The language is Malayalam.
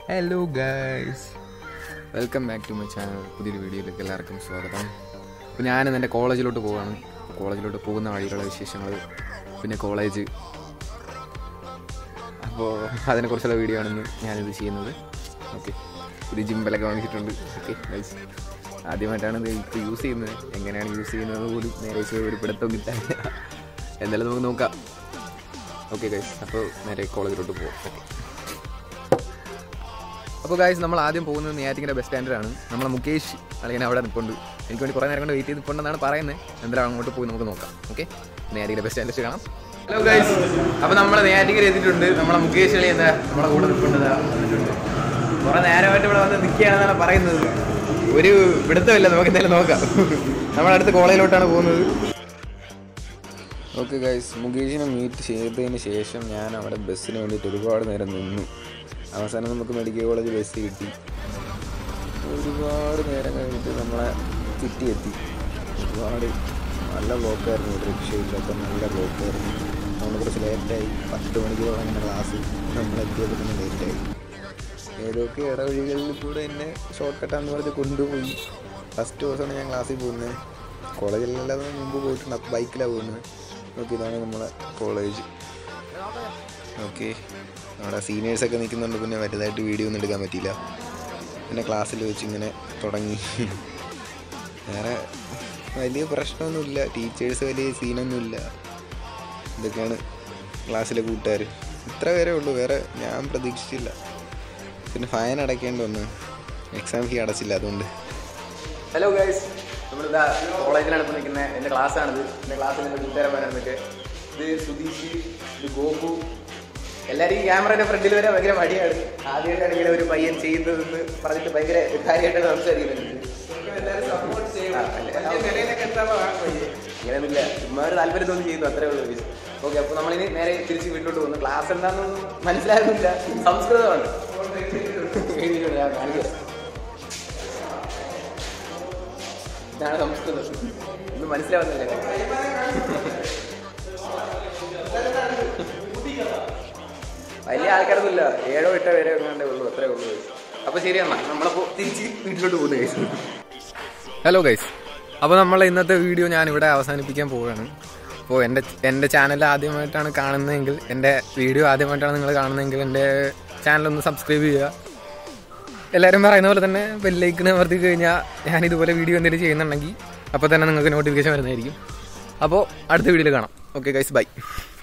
Hello guys welcome back to my channel പുതിയൊരു വീഡിയോയിലേക്ക് എല്ലാവർക്കും സ്വാഗതം അപ്പോൾ ഞാൻ എൻ്റെ കോളേജിലോട്ട് പോവാണ് കോളേജിലോട്ട് പോകുന്ന വഴിയിലുള്ള വിശേഷങ്ങൾ പിന്നെ കോളേജ് അപ്പോൾ അതിനെക്കുറിച്ചുള്ള വീഡിയോ ആണെന്ന് ഞാനിത് ചെയ്യുന്നത് ഓക്കെ പുതിയ ജിമ്പിലൊക്കെ വാങ്ങിച്ചിട്ടുണ്ട് ഓക്കെ നൈസ് ആദ്യമായിട്ടാണ് ഇത് ഇപ്പോൾ യൂസ് ചെയ്യുന്നത് എങ്ങനെയാണ് യൂസ് ചെയ്യുന്നത് പോലും നേരെ ചൊവ്വേ ഒരു പിടുത്തം കിട്ടാനില്ല എന്തായാലും നമുക്ക് നോക്കാം ഓക്കെ ഗൈസ് അപ്പോൾ നേരെ കോളേജിലോട്ട് പോകാം ഓക്കെ അപ്പോൾ ഗായ്സ് നമ്മൾ ആദ്യം പോകുന്നത് നെയ്യാറ്റിങ്ങിൻ്റെ ബസ് സ്റ്റാൻഡിലാണ് നമ്മളെ മുകേഷ് അല്ലെങ്കിൽ അവിടെ നിൽപ്പുണ്ട് എനിക്ക് വേണ്ടി കുറേ നേരം കൊണ്ട് വെയിറ്റ് ചെയ്ത് നിൽപ്പുണ്ടെന്നാണ് പറയുന്നത് എന്തായാലും അങ്ങോട്ട് പോയി നമുക്ക് നോക്കാം ഓക്കെ നെയ്യാറ്റിങ്ങിൻ്റെ ബസ് സ്റ്റാൻഡിൽ വെച്ച് കാണാം ഹലോ ഗൈസ് അപ്പോൾ നമ്മൾ നെയ്യാറ്റിങ്ങിൽ എത്തിയിട്ടുണ്ട് നമ്മളെ മുകേഷ് കളി എന്താ നമ്മളെ കൂടെ നിൽപ്പുണ്ട് ദാ വന്നിട്ടുണ്ട് കുറേ നേരമായിട്ട് ഇവിടെ വന്ന് നിൽക്കുകയാണെന്നാണ് പറയുന്നത് ഒരു പിടുത്തമില്ല നമുക്ക് എന്തായാലും നോക്കാം നമ്മളടുത്ത് കോളേജിലോട്ടാണ് പോകുന്നത് ഓക്കെ ഗൈസ് മുകേഷിനെ മീറ്റ് ചെയ്തതിന് ശേഷം ഞാൻ അവിടെ ബസ്സിന് വേണ്ടിയിട്ട് ഒരുപാട് നേരം നിന്നു അവസാനം നമുക്ക് മെഡിക്കൽ കോളേജ് ബസ് കിട്ടി ഒരുപാട് നേരം കഴിഞ്ഞിട്ട് നമ്മളെ സിറ്റി എത്തി ഒരുപാട് നല്ല ബ്ലോക്കായിരുന്നു ഒരു രക്ഷയില്ലാത്ത നല്ല ബ്ലോക്കായിരുന്നു നമ്മൾ കുറച്ച് ലേറ്റായി പത്ത് മണിക്ക് തുടങ്ങുന്ന ക്ലാസ് നമ്മളെത്തിയപ്പോൾ തന്നെ ലേറ്റായി ഏതൊക്കെ ഇടവഴികളിൽ കൂടെ എന്നെ ഷോർട്ട് കട്ടാന്ന് പറഞ്ഞ് കൊണ്ടുപോയി ഫസ്റ്റ് ദിവസമാണ് ഞാൻ ക്ലാസ്സിൽ പോകുന്നത് കോളേജിലല്ലാതെ മുമ്പ് പോയിട്ടുണ്ട് അപ്പോൾ ബൈക്കിലാണ് പോകുന്നത് ഓക്കെ ഇതാണ് നമ്മളെ കോളേജ് ഓക്കെ നമ്മുടെ സീനിയേഴ്സൊക്കെ നിൽക്കുന്നുണ്ട് പിന്നെ വലുതായിട്ട് വീഡിയോ ഒന്നും എടുക്കാൻ പറ്റിയില്ല പിന്നെ ക്ലാസ്സിൽ വെച്ച് ഇങ്ങനെ തുടങ്ങി വേറെ വലിയ പ്രശ്നമൊന്നുമില്ല ടീച്ചേഴ്സ് വലിയ സീനൊന്നുമില്ല ഇതൊക്കെയാണ് ക്ലാസ്സിലെ കൂട്ടുകാർ ഇത്ര പേരേ ഉള്ളൂ വേറെ ഞാൻ പ്രതീക്ഷിച്ചില്ല പിന്നെ ഫൈൻ അടയ്ക്കേണ്ടി വന്നു എക്സാം ഫീ അടച്ചില്ല അതുകൊണ്ട് ഹലോ ഗൈസ് നമ്മളിതാ കോളേജിലാണ് ഇപ്പോൾ നിൽക്കുന്നത് എൻ്റെ ക്ലാസ്സാണിത് എൻ്റെ ക്ലാസ്സിൽ എൻ്റെ കൂട്ടുകാരന്മാരൊക്കെ ഇത് സുധീഷ് ഇത് ഗോപു എല്ലാവരും ഈ ക്യാമറയുടെ ഫ്രണ്ടിൽ വരെ ഭയങ്കര മടിയാണ് ആദ്യമായിട്ടാണ് ഇങ്ങനെ ഒരു പയ്യൻ ചെയ്യുന്നതെന്ന് പറഞ്ഞിട്ട് ഭയങ്കര കാര്യമായിട്ടാണ് സംസാരിക്കുന്നുണ്ട് ആ, അല്ലേ? ഇങ്ങനെയൊന്നുമില്ല ചുമ്മാ ഒരു താല്പര്യം തോന്നി ചെയ്യുന്നു അത്രേ ഉള്ളൂ ഓക്കെ അപ്പോൾ നമ്മളിനി നേരെ തിരിച്ച് വീട്ടിലോട്ട് പോകുന്നു ക്ലാസ് എന്താണെന്നൊന്നും മനസ്സിലാകുന്നില്ല സംസ്കൃതമാണ് എഴുതിയിട്ടുണ്ട്, ഞാൻ കാണിക്കാം. ഇതാണ് സംസ്കൃതം ഒന്നും മനസ്സിലാവുന്നില്ല വലിയ ആൾക്കാരൊന്നുമില്ല ഏഴോ എട്ടോ പേരെ എങ്ങാണ്ടേ ഉള്ളൂ അത്രേ ഉള്ളൂ അപ്പോൾ ശരി എന്നാ നമ്മളപ്പോൾ തിരിച്ച് വീട്ടിലോട്ട് പോകുന്നു ഗൈസ് ഹലോ ഗൈസ് അപ്പോൾ നമ്മൾ ഇന്നത്തെ വീഡിയോ ഞാൻ ഇവിടെ അവസാനിപ്പിക്കാൻ പോവുകയാണ് അപ്പോൾ എൻ്റെ എൻ്റെ ചാനൽ ആദ്യമായിട്ടാണ് കാണുന്നതെങ്കിൽ എൻ്റെ വീഡിയോ ആദ്യമായിട്ടാണ് നിങ്ങൾ കാണുന്നതെങ്കിൽ എൻ്റെ ചാനലൊന്ന് സബ്സ്ക്രൈബ് ചെയ്യുക എല്ലാവരും പറയുന്ന പോലെ തന്നെ ബെല്ലൈക്കിന് അമർത്തി കഴിഞ്ഞാൽ ഞാൻ ഇതുപോലെ വീഡിയോ എന്തെങ്കിലും ചെയ്യുന്നുണ്ടെങ്കിൽ അപ്പോൾ തന്നെ നിങ്ങൾക്ക് നോട്ടിഫിക്കേഷൻ വരുന്നതായിരിക്കും അപ്പോൾ അടുത്ത വീഡിയോയിൽ കാണാം ഓക്കെ ഗൈസ് ബൈ